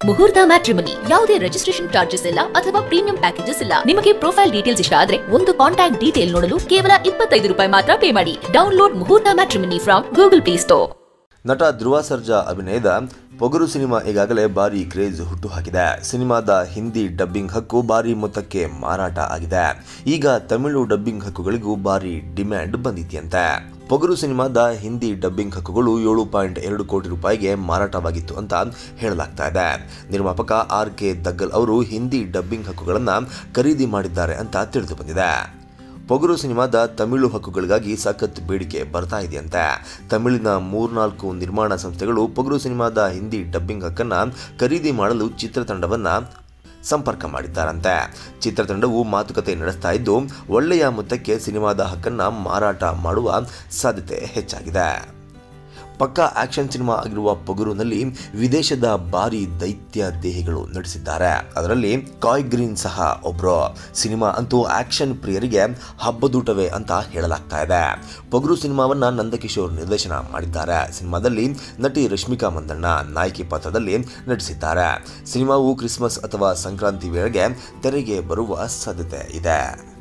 ಮುಹೂರ್ತ ಮ್ಯಾಟ್ರಿಮನಿ ಯಾವುದೇ registration charges ಇಲ್ಲ ಅಥವಾ ಪ್ರೀಮಿಯಂ ಪ್ಯಾಕೇಜಸ್ ಇಲ್ಲ ನಿಮಗೆ ಪ್ರೊಫೈಲ್ ಡೀಟೇಲ್ಸ್ ಇಷ್ಟ ಆದ್ರೆ ಒಂದು ಕಾಂಟ್ಯಾಕ್ಟ್ ಡೀಟೇಲ್ ನೋಡಲು ಕೇವಲ ಇಪ್ಪತ್ತೈದು ರೂಪಾಯಿ ಮಾತ್ರ ಪೇ ಮಾಡಿ download Muhurtha matrimony from Google play store ನಟ ಧ್ರುವ ಸರ್ಜಾ ಅಭಿನಯದ ಪೊಗರು ಸಿನಿಮಾ ಈಗಾಗಲೇ ಭಾರಿ ಕ್ರೇಜ್ ಹುಟ್ಟುಹಾಕಿದೆ ಸಿನಿಮಾದ ಹಿಂದಿ ಡಬ್ಬಿಂಗ್ ಹಕ್ಕು ಭಾರಿ ಮೊತ್ತಕ್ಕೆ ಮಾರಾಟ ಆಗಿದೆ ಈಗ ತಮಿಳು ಡಬ್ಬಿಂಗ್ ಹಕ್ಕುಗಳಿಗೂ ಭಾರಿ ಡಿಮ್ಯಾಂಡ್ ಬಂದಿದೆಯಂತೆ ಪೊಗರು ಸಿನಿಮಾದ ಹಿಂದಿ ಡಬ್ಬಿಂಗ್ ಹಕ್ಕುಗಳು ಏಳು ಪಾಯಿಂಟ್ ಎರಡು ಕೋಟಿ ರೂಪಾಯಿಗೆ ಮಾರಾಟವಾಗಿತ್ತು ಅಂತ ಹೇಳಲಾಗ್ತಾ ಇದೆ ನಿರ್ಮಾಪಕ ಆರ್ ಕೆ ದಗ್ಗಲ್ ಅವರು ಹಿಂದಿ ಡಬ್ಬಿಂಗ್ ಹಕ್ಕುಗಳನ್ನು ಖರೀದಿ ಮಾಡಿದ್ದಾರೆ ಅಂತ ತಿಳಿದು ಬಂದಿದೆ ಪೊಗರು ಸಿನಿಮಾದ ತಮಿಳು ಹಕ್ಕುಗಳಿಗಾಗಿ ಸಖತ್ ಬೇಡಿಕೆ ಬರ್ತಾ ಇದೆಯಂತೆ ತಮಿಳಿನ ಮೂರ್ನಾಲ್ಕು ನಿರ್ಮಾಣ ಸಂಸ್ಥೆಗಳು ಪೊಗರು ಸಿನಿಮಾದ ಹಿಂದಿ ಡಬ್ಬಿಂಗ್ ಹಕ್ಕನ್ನು ಖರೀದಿ ಮಾಡಲು ಚಿತ್ರತಂಡವನ್ನ ಸಂಪರ್ಕ ಮಾಡಿದ್ದಾರಂತೆ ಚಿತ್ರತಂಡವು ಮಾತುಕತೆ ನಡೆಸ್ತಾ ಇದ್ದು ಒಳ್ಳೆಯ ಮೊತ್ತಕ್ಕೆ ಸಿನಿಮಾದ ಹಕ್ಕನ್ನು ಮಾರಾಟ ಮಾಡುವ ಸಾಧ್ಯತೆ ಹೆಚ್ಚಾಗಿದೆ ಪಕ್ಕಾ ಆಕ್ಷನ್ ಸಿನಿಮಾ ಆಗಿರುವ ಪೊಗರುನಲ್ಲಿ ವಿದೇಶದ ಭಾರಿ ದೈತ್ಯ ದೇಹಿಗಳು ನಟಿಸಿದ್ದಾರೆ ಅದರಲ್ಲಿ ಕಾಯ್ ಗ್ರೀನ್ ಸಹ ಒಬ್ರು ಸಿನಿಮಾ ಅಂತೂ ಆಕ್ಷನ್ ಪ್ರಿಯರಿಗೆ ಹಬ್ಬದೂಟವೇ ಅಂತ ಹೇಳಲಾಗ್ತಾ ಇದೆ ಪೊಗರು ಸಿನಿಮಾವನ್ನ ನಂದಕಿಶೋರ್ ನಿರ್ದೇಶನ ಮಾಡಿದ್ದಾರೆ ಸಿನಿಮಾದಲ್ಲಿ ನಟಿ ರಶ್ಮಿಕಾ ಮಂದಣ್ಣ ನಾಯಕಿ ಪಾತ್ರದಲ್ಲಿ ನಟಿಸಿದ್ದಾರೆ ಸಿನಿಮಾವು ಕ್ರಿಸ್ಮಸ್ ಅಥವಾ ಸಂಕ್ರಾಂತಿ ವೇಳೆಗೆ ತೆರೆಗೆ ಬರುವ ಸಾಧ್ಯತೆ ಇದೆ